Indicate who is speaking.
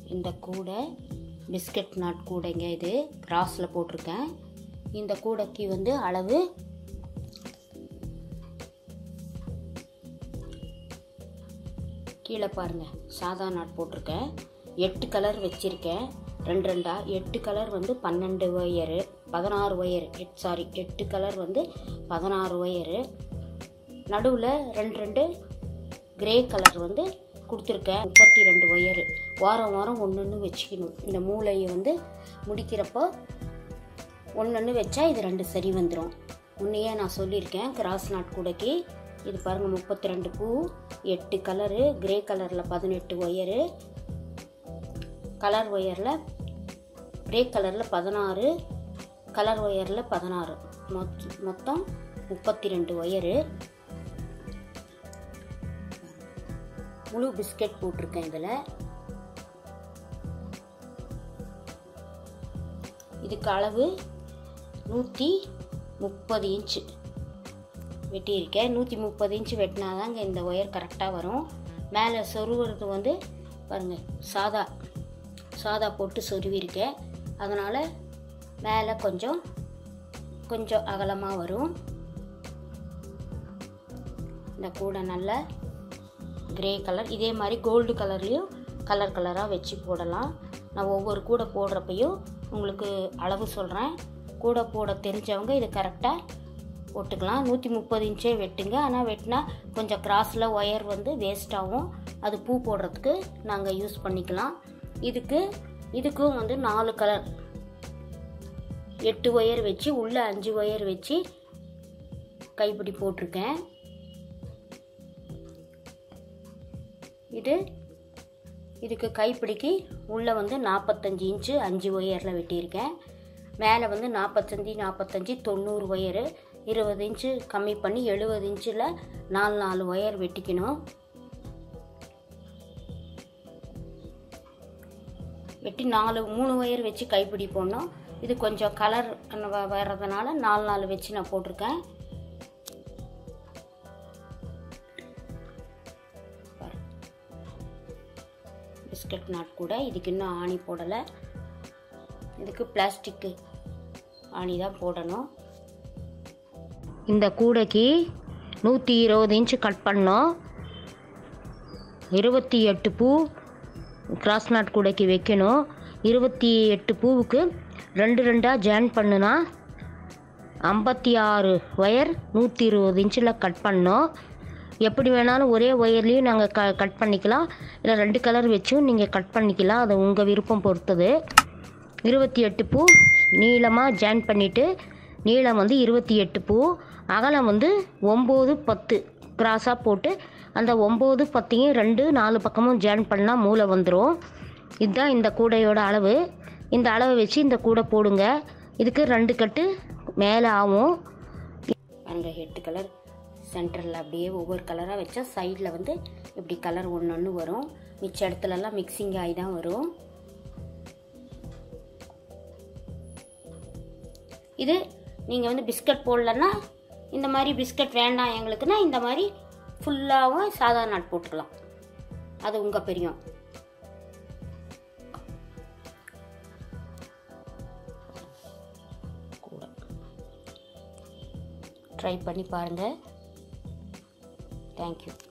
Speaker 1: இந்த கூடை biscuit not கூடைங்க இது கிராஸில் போட்டிருக்கேன் இந்த கூடைக்கு வந்து அளவு கீழே பாருங்கள் சாதா நாட் போட்டிருக்கேன் எட்டு கலர் வச்சுருக்கேன் ரெண்டு ரெண்டா எட்டு கலர் வந்து பன்னெண்டு ஒயரு பதினாறு ஒயரு எட் சாரி எட்டு கலர் வந்து பதினாறு ஒயரு நடுவில் ரெண்டு ரெண்டு கிரே கலர் வந்து கொடுத்துருக்கேன் முப்பத்தி ரெண்டு ஒயரு வாரம் வாரம் ஒன்று ஒன்று வச்சுக்கணும் இந்த மூளையை வந்து முடிக்கிறப்போ ஒன்று ஒன்று வச்சா இது ரெண்டு சரி வந்துடும் உன்னையே நான் சொல்லியிருக்கேன் கிராஸ் நாட் கூடைக்கு இது பாருங்கள் முப்பத்தி ரெண்டு பூ எட்டு கலரு கிரே கலரில் பதினெட்டு ஒயரு கலர் ஒயரில் கிரே கலரில் பதினாறு கலர் ஒயரில் பதினாறு மொத் மொத்தம் முப்பத்தி ரெண்டு ஒயரு முழு பிஸ்கட் போட்டிருக்கேன் இதில் இதுக்கு அளவு நூற்றி முப்பது இன்ச்சு வெட்டியிருக்கேன் நூற்றி முப்பது இன்ச்சு வெட்டினாதாங்க இந்த ஒயர் கரெக்டாக வரும் மேலே சொருவுறது வந்து பாருங்கள் சாதா சாதா போட்டு சொருவிருக்கேன் அதனால் மேலே கொஞ்சம் கொஞ்சம் அகலமாக வரும் இந்த கூடை நல்ல கிரே கலர் இதே மாதிரி கோல்டு கலர்லேயும் கலர் கலராக வச்சு போடலாம் நான் ஒவ்வொரு கூடை போடுறப்பையும் உங்களுக்கு அளவு சொல்கிறேன் கூடை போட தெரிஞ்சவங்க இது கரெக்டாக போட்டுக்கலாம் நூற்றி முப்பது இன்ச்சே வெட்டுங்க ஆனால் வெட்டினா கொஞ்சம் கிராஸில் ஒயர் வந்து வேஸ்ட் ஆகும் அது பூ போடுறதுக்கு நாங்கள் யூஸ் பண்ணிக்கலாம் இதுக்கு இதுக்கும் வந்து நாலு கலர் எட்டு ஒயர் வச்சு உள்ளே அஞ்சு ஒயர் வச்சு கைப்பிடி போட்டிருக்கேன் இது இதுக்கு கைப்பிடிக்கு உள்ளே வந்து நாற்பத்தஞ்சு இன்ச்சு அஞ்சு ஒயரில் வெட்டியிருக்கேன் மேலே வந்து நாற்பத்தஞ்சு நாற்பத்தஞ்சு தொண்ணூறு ஒயரு இருபது இன்ச்சு கம்மி பண்ணி எழுபது இன்ச்சில் நாலு நாலு ஒயர் வெட்டிக்கணும் வெட்டி நாலு மூணு ஒயர் வச்சு கைப்பிடி போடணும் இது கொஞ்சம் கலர் வர்றதுனால நாலு நாலு வச்சு நான் போட்டிருக்கேன் பிஸ்கட் நாட் கூட இதுக்கு இன்னும் ஆணி போடலை இதுக்கு பிளாஸ்டிக்கு ஆணி தான் போடணும் இந்த கூடைக்கு நூற்றி இருபது இன்ச்சு கட் பண்ணோம் இருபத்தி எட்டு பூ கிராஸ் நாட் கூடைக்கு வைக்கணும் இருபத்தி எட்டு பூவுக்கு ரெண்டு ரெண்டாக ஜாயின் பண்ணுனா ஐம்பத்தி ஆறு ஒயர் நூற்றி இருபது இன்ச்சில் கட் பண்ணோம் எப்படி வேணாலும் ஒரே ஒயர்லேயும் நாங்கள் க கட் பண்ணிக்கலாம் இல்லை ரெண்டு கலர் வச்சும் நீங்கள் கட் பண்ணிக்கலாம் அது உங்கள் விருப்பம் பொறுத்தது இருபத்தி எட்டு பூ நீளமாக ஜாயின் பண்ணிவிட்டு நீளம் வந்து இருபத்தி எட்டு பூ அகலம் வந்து ஒம்பது பத்து கிராஸாக போட்டு அந்த ஒம்பது பத்தையும் ரெண்டு நாலு பக்கமும் ஜாயின் பண்ணால் மூளை வந்துடும் இதுதான் இந்த கூடையோட அளவு இந்த அளவை வச்சு இந்த கூடை போடுங்க இதுக்கு ரெண்டு கட்டு மேலே ஆகும் பாருங்க எட்டு கலர் சென்டரில் அப்படியே ஒவ்வொரு கலராக வச்சா சைடில் வந்து இப்படி கலர் ஒன்று ஒன்று வரும் மிச்ச இடத்துலலாம் மிக்சிங் ஆகி தான் வரும் இது நீங்கள் வந்து பிஸ்கட் போடலன்னா இந்த மாதிரி பிஸ்கட் வேண்டாம் எங்களுக்குன்னா இந்த மாதிரி ஃபுல்லாகவும் சாதா நாட் போட்டுக்கலாம் அது உங்கள் பெரியம் கூட ட்ரை பண்ணி பாருங்கள் தேங்க்யூ